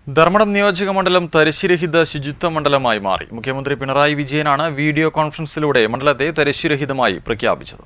ധർമ്മടം നിയോജക മണ്ഡലം തരിശുരഹിത ശുചിത്വ മണ്ഡലമായി മാറി മുഖ്യമന്ത്രി പിണറായി വിജയനാണ് വീഡിയോ കോൺഫറൻസിലൂടെ മണ്ഡലത്തെ തരിശുരഹിതമായി പ്രഖ്യാപിച്ചത്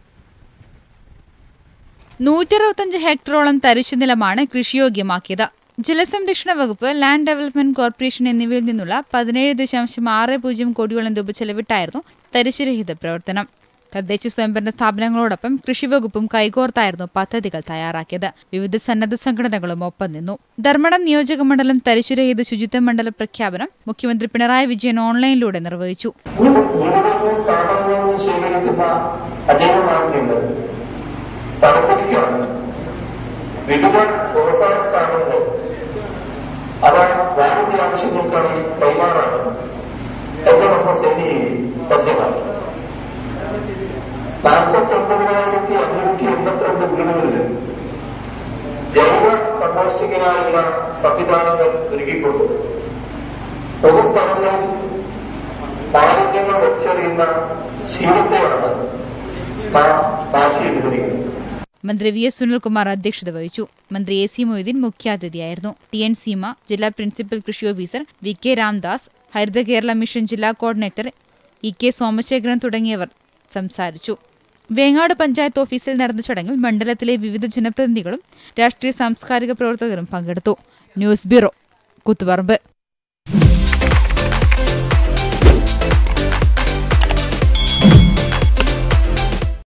നൂറ്ററുപത്തഞ്ച് ഹെക്ടറോളം തരിശുനിലമാണ് കൃഷിയോഗ്യമാക്കിയത് ജലസംരക്ഷണ വകുപ്പ് ലാൻഡ് ഡെവലപ്മെന്റ് കോർപ്പറേഷൻ എന്നിവയിൽ നിന്നുള്ള പതിനേഴ് ദശാംശം ആറ് പൂജ്യം കോടിയോളം രൂപ ചെലവിട്ടായിരുന്നു തരിശുരഹിത പ്രവർത്തനം തദ്ദേശ സ്വയംഭരണ സ്ഥാപനങ്ങളോടൊപ്പം കൃഷിവകുപ്പും കൈകോർത്തായിരുന്നു പദ്ധതികൾ തയ്യാറാക്കിയത് വിവിധ സന്നദ്ധ സംഘടനകളും ഒപ്പം നിന്നു ധർമ്മടം നിയോജക മണ്ഡലം തരിശുരഹിത ശുചിത്വ മണ്ഡല പ്രഖ്യാപനം മുഖ്യമന്ത്രി പിണറായി വിജയൻ ഓൺലൈനിലൂടെ നിർവഹിച്ചു ഈ നിരവധി സ്ഥാപനങ്ങളിൽ നിന്ന് ശേഖരിക്കുന്ന അജൈവ മാലിന്യങ്ങൾ തണുപ്പിക്കുകയാണ് വിവിധ വ്യവസായ സ്ഥാപനങ്ങൾ അവ വാണിജ്യ ആവശ്യങ്ങൾക്കായി കൈമാറാണ് എന്റെ നമ്മൾ സേനയെ സജ്ജമാക്കി നാൽപ്പത്തി ഒമ്പതിനായിരത്തി അഞ്ഞൂറ്റി എൺപത്തിരണ്ട് വീടുകളിൽ ജൈവ കമ്പോസ്റ്റിങ്ങിനായുള്ള സംവിധാനങ്ങൾ ഒരുക്കിക്കൊണ്ട് പൊതുസ്ഥലങ്ങളിൽ മാലിന്യങ്ങൾ വെച്ചെറിയുന്ന ശീലത്തെയാണ് നാം മാറ്റിയെടുത്തിരിക്കുന്നത് മന്ത്രി വി എസ് സുനിൽകുമാർ അധ്യക്ഷത വഹിച്ചു മന്ത്രി എ സി മൊയ്തീൻ മുഖ്യാതിഥിയായിരുന്നു ടി എൻ സീമ ജില്ലാ പ്രിൻസിപ്പൽ കൃഷി officer V K Ramdas Haritha Kerala mission ജില്ലാ കോർഡിനേറ്റർ ഇ കെ സോമശേഖരൻ തുടങ്ങിയവർ സംസാരിച്ചു വേങ്ങാട് പഞ്ചായത്ത് ഓഫീസിൽ നടന്ന ചടങ്ങിൽ മണ്ഡലത്തിലെ വിവിധ ജനപ്രതിനിധികളും രാഷ്ട്രീയ സാംസ്കാരിക പ്രവർത്തകരും പങ്കെടുത്തു ന്യൂസ് ബ്യൂറോ കുത്തുപറമ്പ്